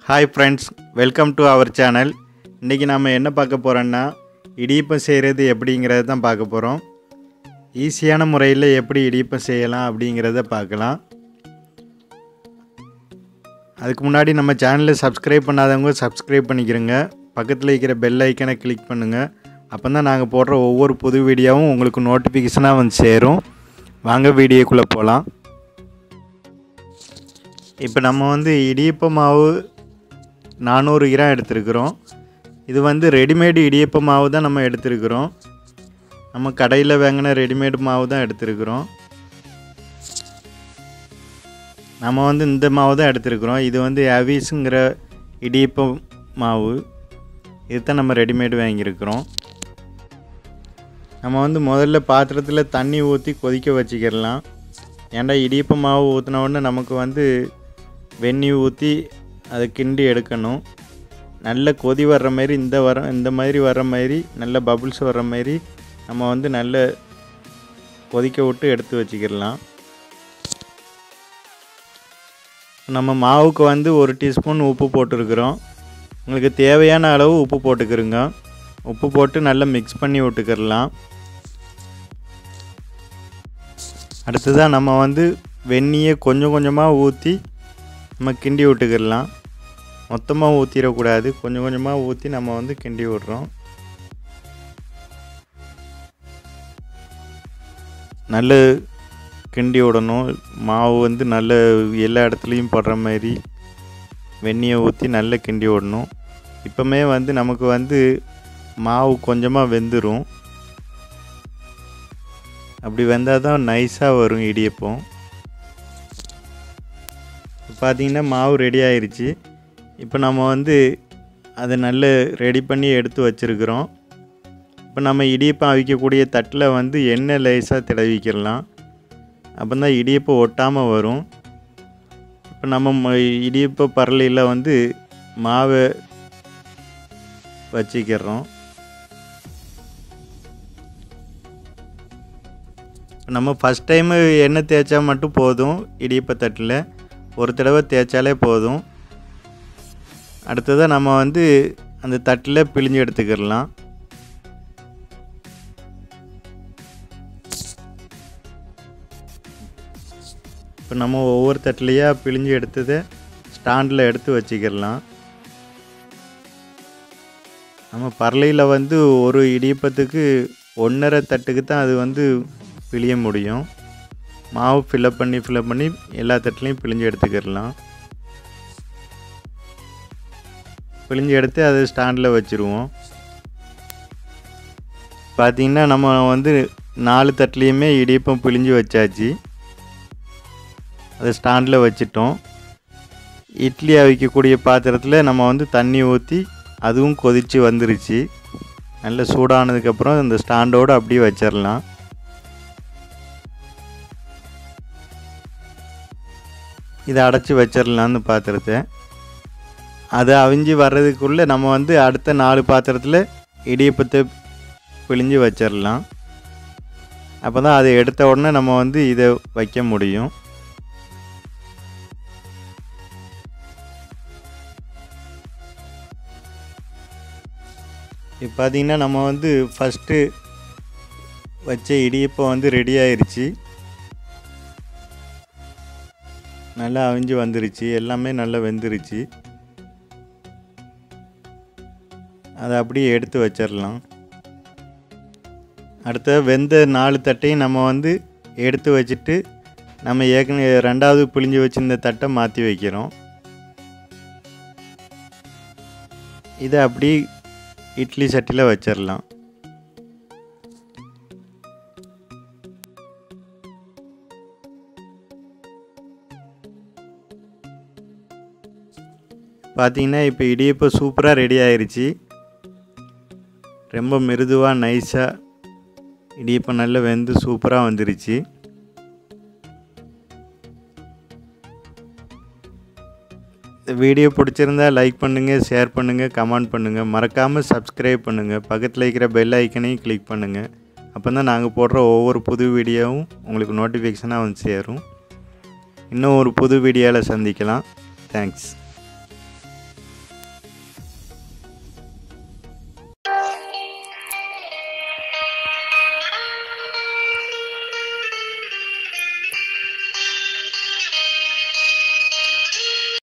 hi friends welcome to our channel இன்றைக்கி நம்ம என்ன பார்க்க போகிறோன்னா இடியப்பம் செய்கிறது எப்படிங்கிறத தான் பார்க்க போகிறோம் ஈஸியான முறையில் எப்படி இடியப்பம் செய்யலாம் அப்படிங்கிறத பார்க்கலாம் அதுக்கு முன்னாடி நம்ம சேனலை சப்ஸ்கிரைப் பண்ணாதவங்க சப்ஸ்கிரைப் பண்ணிக்கிறோங்க பக்கத்தில் இருக்கிற பெல் ஐக்கனை கிளிக் பண்ணுங்கள் அப்போ தான் நாங்கள் போடுற ஒவ்வொரு புது வீடியோவும் உங்களுக்கு நோட்டிஃபிகேஷனாக வந்து சேரும் வாங்க வீடியோக்குள்ளே போகலாம் இப்போ நம்ம வந்து இடியப்ப மாவு நானூறு கிராம் எடுத்திருக்கிறோம் இது வந்து ரெடிமேடு இடியப்ப மாவு தான் நம்ம எடுத்திருக்கிறோம் நம்ம கடையில் வாங்கின ரெடிமேடு மாவு தான் எடுத்திருக்கிறோம் நம்ம வந்து இந்த மாவு தான் எடுத்திருக்கிறோம் இது வந்து அவிஸுங்கிற இடியப்ப மாவு இது தான் நம்ம ரெடிமேடு வாங்கியிருக்கிறோம் நம்ம வந்து முதல்ல பாத்திரத்தில் தண்ணி ஊற்றி கொதிக்க வச்சுக்கிடலாம் ஏன்டா இடியப்ப மாவு ஊற்றின உடனே நமக்கு வந்து வெந்நீர் ஊற்றி அதை கிண்டி எடுக்கணும் நல்ல கொதி வர்ற மாதிரி இந்த வர இந்த மாதிரி வர்ற மாதிரி நல்ல பபுள்ஸ் வர்ற மாதிரி நம்ம வந்து நல்ல கொதிக்க விட்டு எடுத்து வச்சுக்கிடலாம் நம்ம மாவுக்கு வந்து ஒரு டீஸ்பூன் உப்பு போட்டிருக்கிறோம் உங்களுக்கு தேவையான அளவு உப்பு போட்டுக்கிறோங்க உப்பு போட்டு நல்லா மிக்ஸ் பண்ணி விட்டுக்கிடலாம் அடுத்ததாக நம்ம வந்து வெந்நியை கொஞ்சம் கொஞ்சமாக ஊற்றி நம்ம கிண்டி விட்டுக்கிடலாம் மொத்தமாக ஊற்றிடக்கூடாது கொஞ்சம் கொஞ்சமாக ஊற்றி நம்ம வந்து கிண்டி விட்றோம் நல்ல கிண்டி விடணும் மாவு வந்து நல்ல எல்லா இடத்துலையும் படுற மாதிரி வெந்நியை ஊற்றி நல்லா கிண்டி விடணும் இப்போமே வந்து நமக்கு வந்து மாவு கொஞ்சமாக வெந்துடும் அப்படி வெந்தால் தான் நைஸாக வரும் இடியப்பம் பார்த்திங்கன்னா மாவு ரெடி ஆயிடுச்சு இப்போ நம்ம வந்து அதை நல்ல ரெடி பண்ணி எடுத்து வச்சுருக்குறோம் இப்போ நம்ம இடியப்பம் அவிக்கக்கூடிய தட்டில் வந்து எண்ணெய் லேசாக தடவிக்கிடலாம் அப்போ தான் இடியப்பம் ஒட்டாமல் வரும் இப்போ நம்ம இடியப்ப பரலையில் வந்து மாவை வச்சுக்கிறோம் நம்ம ஃபஸ்ட் டைமு எண்ணெய் தேய்ச்சா மட்டும் போதும் இடியப்ப தட்டில் ஒரு தடவை தேய்ச்சாலே போதும் அடுத்ததாக நம்ம வந்து அந்த தட்டில் பிழிஞ்சு எடுத்துக்கிடலாம் இப்போ நம்ம ஒவ்வொரு தட்டிலையாக பிழிஞ்சு எடுத்ததை ஸ்டாண்டில் எடுத்து வச்சுக்கிடலாம் நம்ம பரலையில் வந்து ஒரு இடியப்பத்துக்கு ஒன்றரை தட்டுக்கு தான் அது வந்து பிழிய முடியும் மாவு ஃபில்லப் பண்ணி ஃபில்லப் பண்ணி எல்லா தட்டுலையும் பிழிஞ்சு எடுத்துக்கிடலாம் பிழிஞ்சு எடுத்து அது ஸ்டாண்டில் வச்சுருவோம் பார்த்திங்கன்னா நம்ம வந்து நாலு தட்டுலேயுமே இடியப்பம் பிழிஞ்சு வச்சாச்சு அதை ஸ்டாண்டில் வச்சிட்டோம் இட்லி அவிக்கக்கூடிய பாத்திரத்தில் நம்ம வந்து தண்ணி ஊற்றி அதுவும் கொதித்து வந்துருச்சு நல்ல சூடானதுக்கப்புறம் இந்த ஸ்டாண்டோடு அப்படியே வச்சிடலாம் இதை அடைச்சி வச்சிடலான்னு பாத்திரத்தை அது அவிஞ்சு வர்றதுக்குள்ளே நம்ம வந்து அடுத்த நாலு பாத்திரத்தில் இடியப்பத்தை பிழிஞ்சு வச்சிடலாம் அப்போ தான் அதை எடுத்த உடனே நம்ம வந்து இதை வைக்க முடியும் இப்போ பார்த்திங்கன்னா நம்ம வந்து ஃபஸ்ட்டு வச்ச இடியப்பம் வந்து ரெடி ஆயிடுச்சு நல்லா அவிஞ்சு வந்துருச்சு எல்லாமே நல்லா வெந்துருச்சு அதை அப்படியே எடுத்து வச்சிடலாம் அடுத்த வெந்த நாலு தட்டையும் நம்ம வந்து எடுத்து வச்சுட்டு நம்ம ஏற்கனவே ரெண்டாவது பிழிஞ்சு வச்சுருந்த தட்டை மாற்றி வைக்கிறோம் இதை அப்படி இட்லி சட்டியில் வச்சிடலாம் பார்த்தீங்கன்னா இப்போ இடியப்பம் சூப்பராக ரெடி ஆயிடுச்சு ரொம்ப மிருதுவாக நைஸாக இடியப்பம் நல்லா வெந்து சூப்பராக வந்துருச்சு வீடியோ பிடிச்சிருந்தா லைக் பண்ணுங்கள் ஷேர் பண்ணுங்கள் கமெண்ட் பண்ணுங்கள் மறக்காமல் சப்ஸ்கிரைப் பண்ணுங்கள் பக்கத்தில் இருக்கிற பெல் ஐக்கனையும் கிளிக் பண்ணுங்கள் அப்போ தான் நாங்கள் போடுற ஒவ்வொரு புது வீடியோவும் உங்களுக்கு நோட்டிஃபிகேஷனாக வந்து சேரும் இன்னும் ஒரு புது வீடியோவில் சந்திக்கலாம் தேங்க்ஸ்